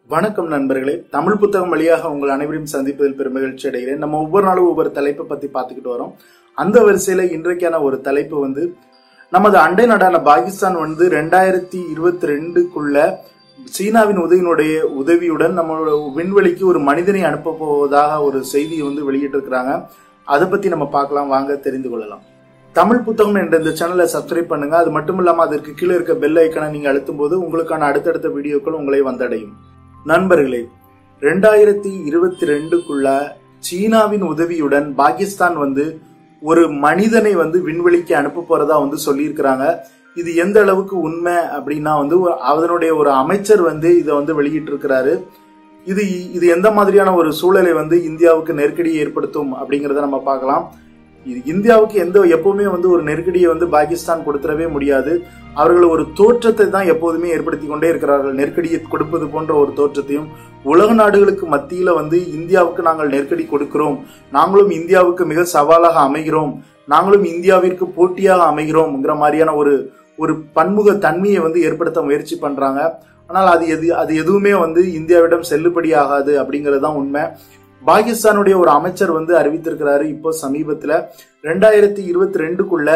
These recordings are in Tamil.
வணக்கம் நண்பர்களே தமிழ் புத்தகம் வழியாக உங்கள் அனைவரையும் சந்திப்பதில் பெரும் மகிழ்ச்சி அடைகிறேன் நம்ம ஒவ்வொரு நாளும் ஒவ்வொரு தலைப்பை பத்தி பார்த்துக்கிட்டு வரோம் அந்த வரிசையில இன்றைக்கான ஒரு தலைப்பு வந்து நமது அண்டை நாடான பாகிஸ்தான் வந்து ரெண்டாயிரத்தி இருபத்தி ரெண்டுக்குள்ள சீனாவின் உதவியினுடைய உதவியுடன் நம்மளோட விண்வெளிக்கு ஒரு மனிதனை அனுப்ப போவதாக ஒரு செய்தியை வந்து வெளியிட்டு இருக்கிறாங்க அதை பத்தி நம்ம பார்க்கலாம் வாங்க தெரிந்து கொள்ளலாம் தமிழ் புத்தகம் என்ற இந்த சேனலை சப்ஸ்கிரைப் பண்ணுங்க அது மட்டும் இல்லாம அதற்கு கீழே இருக்க பெல் ஐக்கனை நீங்க அழுத்தும் போது உங்களுக்கான அடுத்தடுத்த வீடியோக்கள் உங்களை வந்தடையும் நண்பர்களே ரெண்டாயிரத்தி இருபத்தி ரெண்டுக்குள்ள சீனாவின் உதவியுடன் பாகிஸ்தான் வந்து ஒரு மனிதனை வந்து விண்வெளிக்கு அனுப்ப போறதா வந்து சொல்லியிருக்கிறாங்க இது எந்த அளவுக்கு உண்மை அப்படின்னா வந்து ஒரு- அதனுடைய ஒரு அமைச்சர் வந்து இதை வந்து வெளியிட்டு இருக்கிறாரு இது இது எந்த மாதிரியான ஒரு சூழலை வந்து இந்தியாவுக்கு நெருக்கடியை ஏற்படுத்தும் அப்படிங்கறத நம்ம பார்க்கலாம் இது இந்தியாவுக்கு எந்த எப்பவுமே வந்து ஒரு நெருக்கடியை வந்து பாகிஸ்தான் கொடுத்துடவே முடியாது அவர்கள் ஒரு தோற்றத்தை தான் எப்போதுமே ஏற்படுத்தி கொண்டே இருக்கிறார்கள் நெருக்கடியை கொடுப்பது போன்ற ஒரு தோற்றத்தையும் உலக நாடுகளுக்கு மத்தியில வந்து இந்தியாவுக்கு நாங்கள் நெருக்கடி கொடுக்கிறோம் நாங்களும் இந்தியாவுக்கு மிக சவாலாக அமைகிறோம் நாங்களும் இந்தியாவிற்கு போட்டியாக அமைகிறோம்ங்கிற மாதிரியான ஒரு ஒரு பன்முக தன்மையை வந்து ஏற்படுத்த முயற்சி பண்றாங்க ஆனால் அது எது அது எதுவுமே வந்து இந்தியாவிடம் செல்லுபடி ஆகாது அப்படிங்கிறது தான் உண்மை பாகிஸ்தானுடைய ஒரு அமைச்சர் வந்து அறிவித்திருக்கிறாரு இப்போ சமீபத்துல ரெண்டாயிரத்தி இருபத்தி ரெண்டுக்குள்ள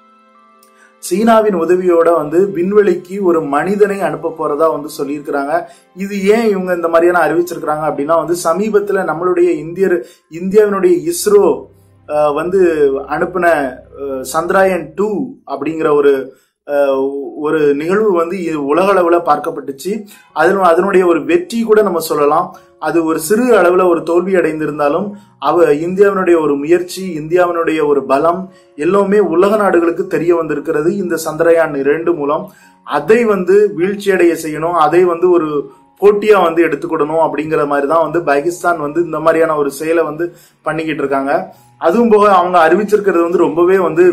சீனாவின் உதவியோட வந்து விண்வெளிக்கு ஒரு மனிதனை அனுப்ப போறதா வந்து சொல்லியிருக்கிறாங்க இது ஏன் இவங்க இந்த மாதிரியான அறிவிச்சிருக்கிறாங்க அப்படின்னா வந்து சமீபத்துல நம்மளுடைய இந்தியர் இந்தியாவினுடைய இஸ்ரோ அஹ், வந்து அனுப்பின அஹ், சந்திராயன் டூ அப்படிங்கிற ஒரு அஹ், ஒரு நிகழ்வு வந்து இ- உலக அளவுல பார்க்கப்பட்டுச்சு அதனு அதனுடைய ஒரு வெற்றி கூட நம்ம சொல்லலாம் அது ஒரு சிறு அளவுல ஒரு தோல்வி அடைந்திருந்தாலும் அவ இந்தியாவினுடைய ஒரு முயற்சி இந்தியாவினுடைய ஒரு பலம் எல்லாமே உலக நாடுகளுக்கு தெரிய வந்திருக்கிறது இந்த சந்திரயான் இரண்டு மூலம் அதை வந்து வீழ்ச்சியடைய செய்யணும் அதை வந்து ஒரு போட்டியா வந்து எடுத்துக்கிடணும் அப்படிங்கிற மாதிரி தான் வந்து பாகிஸ்தான் வந்து இந்த மாதிரியான ஒரு செயலை வந்து பண்ணிக்கிட்டு இருக்காங்க அதுவும் போக அவங்க அறிவிச்சிருக்கிறது வந்து ரொம்பவே வந்து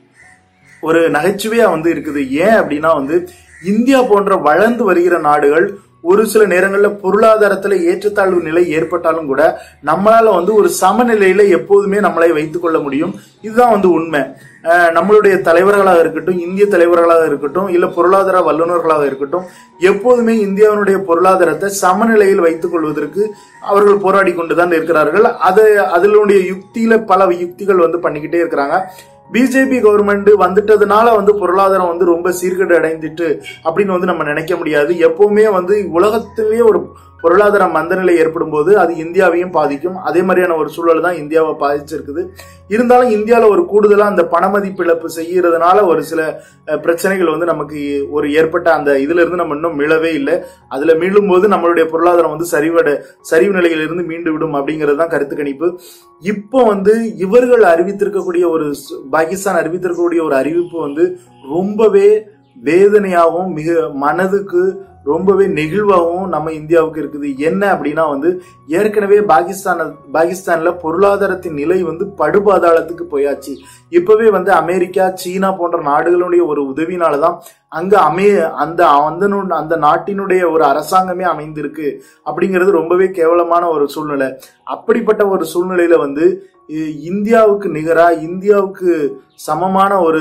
ஒரு நகைச்சுவையா வந்து இருக்குது ஏன் அப்படின்னா வந்து இந்தியா போன்ற வளர்ந்து வருகிற நாடுகள் ஒரு சில நேரங்கள்ல பொருளாதாரத்துல ஏற்றத்தாழ்வு நிலை ஏற்பட்டாலும் கூட நம்மளால வந்து ஒரு சமநிலையில எப்போதுமே நம்மளை வைத்துக் கொள்ள முடியும் இதுதான் வந்து உண்மை அஹ் நம்மளுடைய தலைவர்களாக இருக்கட்டும் இந்திய தலைவர்களாக இருக்கட்டும் இல்ல பொருளாதார வல்லுநர்களாக இருக்கட்டும் எப்போதுமே இந்தியாவினுடைய பொருளாதாரத்தை சமநிலையில் வைத்துக் கொள்வதற்கு அவர்கள் போராடி கொண்டுதான் இருக்கிறார்கள் அது அதனுடைய யுக்தியில பல யுக்திகள் வந்து பண்ணிக்கிட்டே இருக்கிறாங்க பிஜேபி கவர்மெண்ட் வந்துட்டதுனால வந்து பொருளாதாரம் வந்து ரொம்ப சீர்கேடு அடைந்துட்டு அப்படின்னு வந்து நம்ம நினைக்க முடியாது எப்பவுமே வந்து உலகத்திலேயே ஒரு பொருளாதார மந்தநிலை ஏற்படும் போது அது இந்தியாவையும் பாதிக்கும் அதே மாதிரியான ஒரு சூழல் தான் இந்தியாவை பாதிச்சிருக்குது இருந்தாலும் இந்தியாவில் ஒரு கூடுதலா அந்த பணமதிப்பு இழப்பு செய்யறதுனால ஒரு சில அஹ், பிரச்சனைகள் வந்து நமக்கு ஒரு ஏற்பட்ட அந்த இதுல இருந்து நம்ம இன்னும் மீளவே இல்லை அதுல மீளும் போது நம்மளுடைய பொருளாதாரம் வந்து சரிவட சரிவு நிலையிலிருந்து மீண்டு விடும் அப்படிங்கிறது தான் கருத்து கணிப்பு இப்போ வந்து இவர்கள் அறிவித்திருக்கக்கூடிய ஒரு சு- பாகிஸ்தான் அறிவித்திருக்கக்கூடிய ஒரு அறிவிப்பு வந்து ரொம்பவே வேதனையாகவும் மிக மனதுக்கு ரொம்பவே நெகிழ்வாகவும் நம்ம இந்தியாவுக்கு இருக்குது என்ன அப்படின்னா வந்து ஏற்கனவே பாகிஸ்தான் பாகிஸ்தான்ல பொருளாதாரத்தின் நிலை வந்து படுபாதாளத்துக்கு போயாச்சு இப்பவே வந்து அமெரிக்கா சீனா போன்ற நாடுகளுடைய ஒரு உதவினால தான் அங்க அமே அந்த அந்த நு- அந்த நாட்டினுடைய ஒரு அரசாங்கமே அமைந்திருக்கு அப்படிங்கிறது ரொம்பவே கேவலமான ஒரு சூழ்நிலை அப்படிப்பட்ட ஒரு சூழ்நிலையில வந்து இ- இந்தியாவுக்கு நிகரா இந்தியாவுக்கு சமமான ஒரு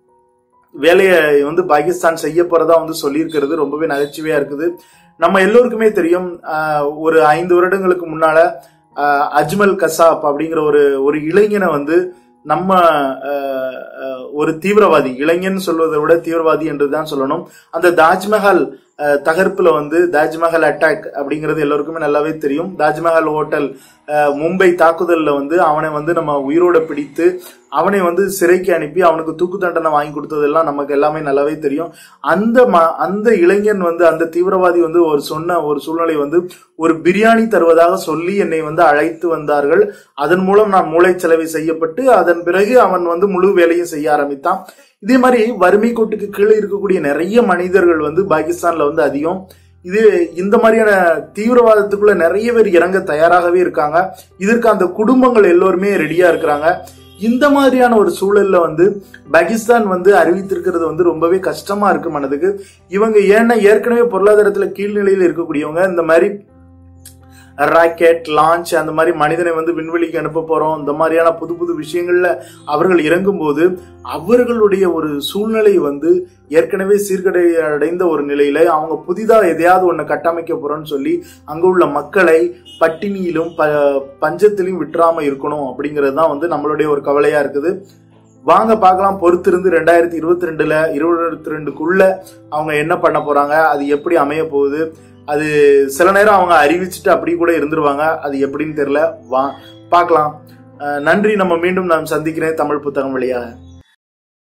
வேலையை வந்து பாகிஸ்தான் செய்ய போறதா வந்து சொல்லியிருக்கிறது ரொம்பவே நகைச்சுவையா இருக்குது நம்ம எல்லோருக்குமே தெரியும் ஆஹ், ஒரு ஐந்து வருடங்களுக்கு முன்னால ஆஹ், அஜ்மல் கசாப் அப்படிங்கிற ஒரு ஒரு இளைஞனை வந்து நம்ம ஆஹ், ஆஹ், ஒரு தீவிரவாதி இளைஞன் சொல்வதை விட தீவிரவாதி என்று தான் சொல்லணும் அந்த தாஜ்மஹால் ஆஹ், தகர்ப்புல வந்து தாஜ்மஹால் அட்டாக் அப்படிங்கிறது எல்லோருக்குமே நல்லாவே தெரியும் தாஜ்மஹால் ஹோட்டல் ஆஹ், மும்பை தாக்குதல்ல வந்து அவனை வந்து நம்ம உயிரோட பிடித்து அவனை வந்து சிறைக்கு அனுப்பி அவனுக்கு தூக்கு தண்டனை வாங்கி கொடுத்ததெல்லாம் நமக்கு எல்லாமே நல்லாவே தெரியும் அந்த ம- அந்த இளைஞன் வந்து அந்த தீவிரவாதி வந்து ஒரு சொன்ன ஒரு சூழ்நிலை வந்து ஒரு பிரியாணி தருவதாக சொல்லி என்னை வந்து அழைத்து வந்தார்கள் அதன் மூலம் நான் மூளைச்சலவை செய்யப்பட்டு அதன் பிறகு அவன் வந்து முழு வேலையும் செய்ய ஆரம்பித்தான் இதே மாதிரி வறுமை கோட்டுக்கு கீழே இருக்கக்கூடிய நிறைய மனிதர்கள் வந்து பாகிஸ்தான்ல வந்து அதிகம் இது இந்த மாதிரியான தீவிரவாதத்துக்குள்ள நிறைய பேர் இறங்க தயாராகவே இருக்காங்க இதற்கு அந்த குடும்பங்கள் எல்லோருமே ரெடியா இருக்கிறாங்க இந்த மாதிரியான ஒரு சூழல்ல வந்து பாகிஸ்தான் வந்து அறிவித்திருக்கிறது வந்து ரொம்பவே கஷ்டமா இருக்கு மனதுக்கு இவங்க ஏன்னா ஏற்கனவே பொருளாதாரத்துல கீழ்நிலையில் இருக்கக்கூடியவங்க இந்த மாதிரி ராக்கெட் லான்ச் அந்த மாதிரி மனிதனை வந்து விண்வெளிக்கு அனுப்ப போறோம் இந்த மாதிரியான புது புது விஷயங்கள்ல அவர்கள் இறங்கும்போது அவர்களுடைய ஒரு சூழ்நிலை வந்து ஏற்கனவே சீர்கடை அடைந்த ஒரு நிலையில அவங்க புதிதா எதையாவது ஒண்ணு கட்டமைக்க போறோம்னு சொல்லி அங்க உள்ள மக்களை பட்டினியிலும் ப பஞ்சத்திலும் விட்டுறாம இருக்கணும் அப்படிங்கிறது தான் வந்து நம்மளுடைய ஒரு கவலையா இருக்குது வாங்க பார்க்கலாம் பொறுத்திருந்து ரெண்டாயிரத்தி இருபத்தி ரெண்டுல இருபத்தி ரெண்டுக்குள்ள அவங்க என்ன பண்ண போறாங்க அது எப்படி அமைய போகுது அது சில நேரம் அவங்க அறிவிச்சுட்டு அப்படி கூட இருந்துருவாங்க அது எப்படின்னு தெரியல வா பார்க்கலாம் அஹ் நன்றி நம்ம மீண்டும் நான் சந்திக்கிறேன் தமிழ் புத்தகம் வழியாக